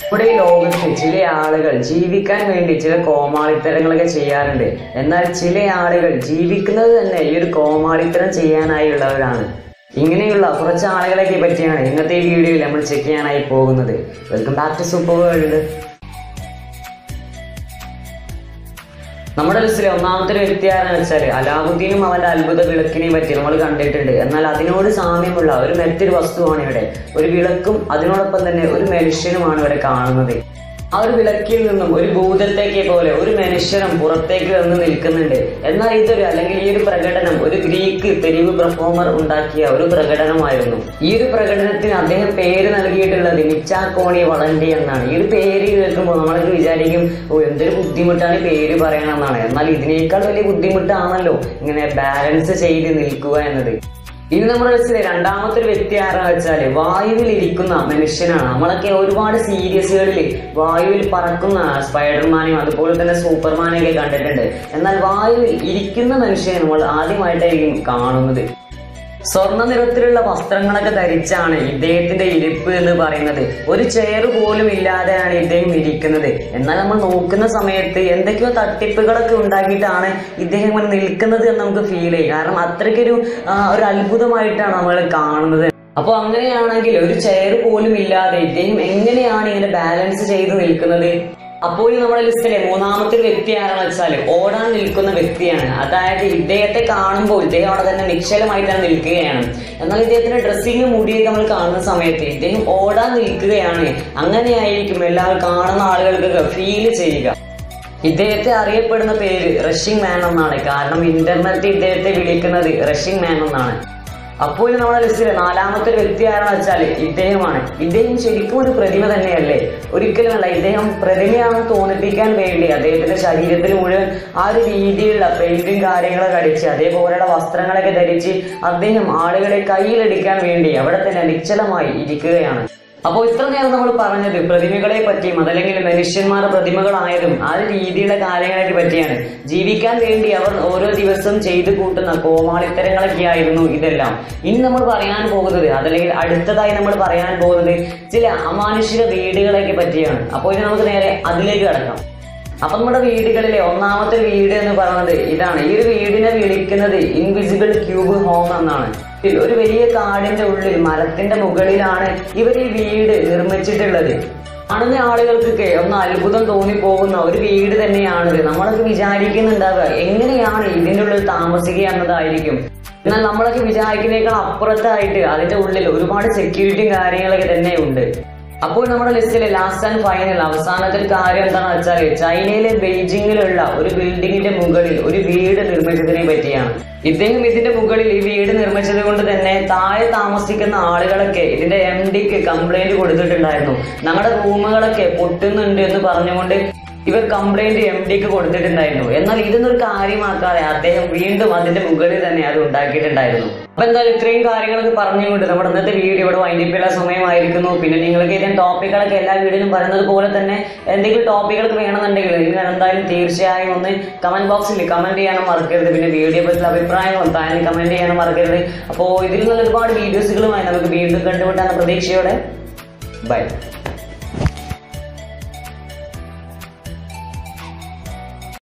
നമ്മുടെ ഈ ലോകത്ത് ചില ആളുകൾ ജീവിക്കാൻ വേണ്ടി ചില കോമാളിത്തരങ്ങളൊക്കെ ചെയ്യാറുണ്ട് എന്നാൽ ചില ആളുകൾ ജീവിക്കുന്നത് തന്നെ ഈ ഒരു കോമാളിത്തരം ചെയ്യാനായുള്ളവരാണ് ഇങ്ങനെയുള്ള കുറച്ച് ആളുകളെ പറ്റിയാണ് ഇന്നത്തെ ഈ വീഡിയോയിൽ നമ്മൾ ചെക്ക് ചെയ്യാനായി പോകുന്നത് welcome back to super world നമ്മുടെ ലിസ്റ്റിലെ ഒന്നാമത്തെ ഒരു വ്യക്തി ആരെന്ന് വെച്ചാൽ അലാവുദ്ദീനും അവന്റെ അത്ഭുത വിളക്കിനെയും പറ്റി നമ്മൾ കണ്ടിട്ടുണ്ട് എന്നാൽ അതിനോട് സാമ്യമുള്ള ഒരു മറ്റൊരു വസ്തുവാണ് ഇവിടെ ഒരു വിളക്കും അതിനോടൊപ്പം തന്നെ ഒരു മനുഷ്യനുമാണ് ഇവിടെ കാണുന്നത് ആ ഒരു വിളക്കിൽ നിന്നും ഒരു ഭൂതത്തേക്ക് പോലെ ഒരു മനുഷ്യനും പുറത്തേക്ക് വന്ന് നിൽക്കുന്നുണ്ട് എന്നാൽ ഇതൊരു അല്ലെങ്കിൽ ഈ ഒരു പ്രകടനം ഒരു ഗ്രീക്ക് തെരുവ് പെർഫോമർ ഉണ്ടാക്കിയ ഒരു പ്രകടനമായിരുന്നു ഈ ഒരു പ്രകടനത്തിന് അദ്ദേഹം പേര് നൽകിയിട്ടുള്ളത് നിച്ചാക്കോണി വളണ്ടി എന്നാണ് ഈ ഒരു പേര് കേൾക്കുമ്പോൾ നമ്മളൊക്കെ വിചാരിക്കും ഓ എന്തൊരു ബുദ്ധിമുട്ടാണ് ഈ പേര് പറയണമെന്നാണ് എന്നാൽ ഇതിനേക്കാൾ വലിയ ബുദ്ധിമുട്ടാണല്ലോ ഇങ്ങനെ ബാലൻസ് ചെയ്ത് നിൽക്കുക എന്നത് ഇനി നമ്മുടെ ലിസ്റ്റിലെ രണ്ടാമത്തെ ഒരു വ്യക്തി ആരാന്ന് വെച്ചാല് വായുവിൽ ഇരിക്കുന്ന മനുഷ്യനാണ് നമ്മളൊക്കെ ഒരുപാട് സീരീസുകളിൽ വായുവിൽ പറക്കുന്ന സ്പൈഡർമാനെയും അതുപോലെ തന്നെ സൂപ്പർമാനെയൊക്കെ കണ്ടിട്ടുണ്ട് എന്നാൽ വായുവിൽ ഇരിക്കുന്ന മനുഷ്യനെ നമ്മൾ ആദ്യമായിട്ടായിരിക്കും കാണുന്നത് സ്വർണ്ണ നിറത്തിലുള്ള വസ്ത്രങ്ങളൊക്കെ ധരിച്ചാണ് ഇദ്ദേഹത്തിന്റെ ഇരിപ്പ് എന്ന് പറയുന്നത് ഒരു ചെയർ പോലും ഇല്ലാതെയാണ് ഇദ്ദേഹം ഇരിക്കുന്നത് എന്നാൽ നമ്മൾ നോക്കുന്ന സമയത്ത് എന്തൊക്കെയോ തട്ടിപ്പുകളൊക്കെ ഉണ്ടാക്കിയിട്ടാണ് ഇദ്ദേഹം ഇങ്ങനെ നിൽക്കുന്നത് എന്ന് നമുക്ക് ഫീൽ ചെയ്യും കാരണം അത്രയ്ക്കൊരു ആ, ഒരു അത്ഭുതമായിട്ടാണ് നമ്മൾ കാണുന്നത് അപ്പോൾ അങ്ങനെയാണെങ്കിൽ ഒരു ചെയർ പോലും ഇല്ലാതെ ഇദ്ദേഹം എങ്ങനെയാണ് ഇങ്ങനെ ബാലൻസ് ചെയ്ത് നിൽക്കുന്നത് അപ്പോൾ ഈ നമ്മുടെ ലിസ്റ്റിലെ മൂന്നാമത്തെ ഒരു വ്യക്തി ആരാണെന്ന് വെച്ചാൽ ഓടാൻ നിൽക്കുന്ന വ്യക്തിയാണ് അതായത് ഇദ്ദേഹത്തെ കാണുമ്പോൾ ഇദ്ദേഹം അവിടെ തന്നെ നിശ്ചലമായിട്ടാണ് നിൽക്കുകയാണ് എന്നാൽ ഇദ്ദേഹത്തിന്റെ ഡ്രസ്സിങ് മുടിയൊക്കെ നമ്മൾ കാണുന്ന സമയത്ത് ഇദ്ദേഹം ഓടാൻ നിൽക്കുകയാണ് അങ്ങനെയായിരിക്കും എല്ലാവരും കാണുന്ന ആളുകൾക്ക് ഫീൽ ചെയ്യുക ഇദ്ദേഹത്തെ അറിയപ്പെടുന്ന പേര് റഷിംഗ് മാൻ എന്നാണ് കാരണം ഇന്റർനെറ്റ് ഇദ്ദേഹത്തെ വിളിക്കുന്നത് റഷിംഗ് മാൻ എന്നാണ് അപ്പോൾ ഇത് നമ്മുടെ ലിസ്റ്റിൽ നാലാമത്തെ ഒരു വ്യക്തി ആരാണെന്ന് വെച്ചാൽ ഇദ്ദേഹമാണ് ഇദ്ദേഹം ശരിക്കും ഒരു പ്രതിമ തന്നെയല്ലേ ഒരിക്കലുമല്ല ഇദ്ദേഹം പ്രതിമയാണെന്ന് തോന്നിപ്പിക്കാൻ വേണ്ടി അദ്ദേഹത്തിന്റെ ശരീരത്തിൽ മുഴുവൻ ആ ഒരു രീതിയിലുള്ള പെയിന്റും കാര്യങ്ങളൊക്കെ അടിച്ച് അതേപോലെയുള്ള വസ്ത്രങ്ങളൊക്കെ ധരിച്ച് അദ്ദേഹം ആളുകളെ കയ്യിലെടുക്കാൻ വേണ്ടി അവിടെ തന്നെ നിശ്ചലമായി ഇരിക്കുകയാണ് അപ്പോൾ ഇത്ര നേരം നമ്മൾ പറഞ്ഞത് പ്രതിമകളെ പറ്റിയും അതല്ലെങ്കിൽ മനുഷ്യന്മാർ പ്രതിമകളായതും ആ ഒരു രീതിയിലുള്ള കാര്യങ്ങളെ പറ്റിയാണ് ജീവിക്കാൻ വേണ്ടി അവർ ഓരോ ദിവസവും ചെയ്തു കൂട്ടുന്ന കോമാളിത്തരങ്ങളൊക്കെ ആയിരുന്നു ഇതെല്ലാം ഇനി നമ്മൾ പറയാൻ പോകുന്നത് അതല്ലെങ്കിൽ അടുത്തതായി നമ്മൾ പറയാൻ പോകുന്നത് ചില അമാനുഷിക വീടുകളെയൊക്കെ പറ്റിയാണ് അപ്പോൾ ഇനി നമുക്ക് നേരെ അതിലേക്ക് കടക്കാം അപ്പൊ നമ്മുടെ വീടുകളിലെ ഒന്നാമത്തെ വീട് എന്ന് പറയുന്നത് ഇതാണ് ഈ ഒരു വീടിനെ വിളിക്കുന്നത് ഇൻവിസിബിൾ ക്യൂബ് ഹോം എന്നാണ് ഇതിൽ ഒരു വലിയ കാടിന്റെ ഉള്ളിൽ മരത്തിന്റെ മുകളിലാണ് ഇവർ ഈ വീട് നിർമ്മിച്ചിട്ടുള്ളത് കാണുന്ന ആളുകൾക്കൊക്കെ ഒന്ന് അത്ഭുതം തോന്നിപ്പോകുന്ന ഒരു വീട് തന്നെയാണിത് നമ്മളൊക്കെ വിചാരിക്കുന്നുണ്ടാവുക എങ്ങനെയാണ് ഇതിന്റെ ഉള്ളിൽ താമസിക്കുക എന്നതായിരിക്കും എന്നാൽ നമ്മളൊക്കെ വിചാരിക്കുന്നതിനേക്കാൾ അപ്പുറത്തായിട്ട് അതിന്റെ ഉള്ളിൽ ഒരുപാട് സെക്യൂരിറ്റിയും കാര്യങ്ങളൊക്കെ തന്നെ ഉണ്ട് അപ്പോൾ നമ്മുടെ ലിസ്റ്റിലെ ലാസ്റ്റ് ആൻഡ് ഫൈനൽ അവസാനത്തെ ഒരു കാര്യം എന്താണെന്ന് വെച്ചാൽ ചൈനയിലെ ബെയ്ജിങ്ങിലുള്ള ഒരു ബിൽഡിങ്ങിന്റെ മുകളിൽ ഒരു വീട് നിർമ്മിച്ചതിനെ പറ്റിയാണ് ഇദ്ദേഹം ഇതിന്റെ മുകളിൽ ഈ വീട് നിർമ്മിച്ചത് കൊണ്ട് തന്നെ താഴെ താമസിക്കുന്ന ആളുകളൊക്കെ ഇതിന്റെ എം ഡിക്ക് കംപ്ലൈന്റ് കൊടുത്തിട്ടുണ്ടായിരുന്നു ഞങ്ങളുടെ റൂമുകളൊക്കെ പൊട്ടുന്നുണ്ട് എന്ന് പറഞ്ഞുകൊണ്ട് ഇവർ കംപ്ലൈന്റ് എം ഡിക്ക് കൊടുത്തിട്ടുണ്ടായിരുന്നു എന്നാൽ ഇതൊന്നും ഒരു കാര്യമാക്കാതെ അദ്ദേഹം വീണ്ടും അതിന്റെ മുകളിൽ തന്നെ അത് ഉണ്ടാക്കിയിട്ടുണ്ടായിരുന്നു അപ്പൊ എന്തായാലും ഇത്രയും കാര്യങ്ങളൊക്കെ പറഞ്ഞുകൊണ്ട് നമ്മുടെ ഇന്നത്തെ വീഡിയോ ഇവിടെ വൈൻഡിപ്പിയുള്ള സമയമായിരിക്കുന്നു പിന്നെ നിങ്ങൾക്ക് ഇതിന്റെ ടോപ്പിക്കുകളൊക്കെ എല്ലാ വീഡിയോയിലും പറയുന്നത് പോലെ തന്നെ എന്തെങ്കിലും ടോപ്പിക്കുകളൊക്കെ വേണമെന്നുണ്ടെങ്കിൽ നിങ്ങൾ എന്തായാലും തീർച്ചയായും ഒന്ന് കമന്റ് ബോക്സിൽ കമന്റ് ചെയ്യാനും മറക്കരുത് പിന്നെ വീഡിയോ പറ്റിയുള്ള അഭിപ്രായങ്ങളും താഴെ കമന്റ് ചെയ്യാനും മറക്കരുത് അപ്പോൾ ഇതിൽ നിന്ന് ഒരുപാട് വീഡിയോസുകളുമായി നമുക്ക് വീണ്ടും കണ്ടുമുട്ടാൻ പ്രതീക്ഷയോടെ ബൈ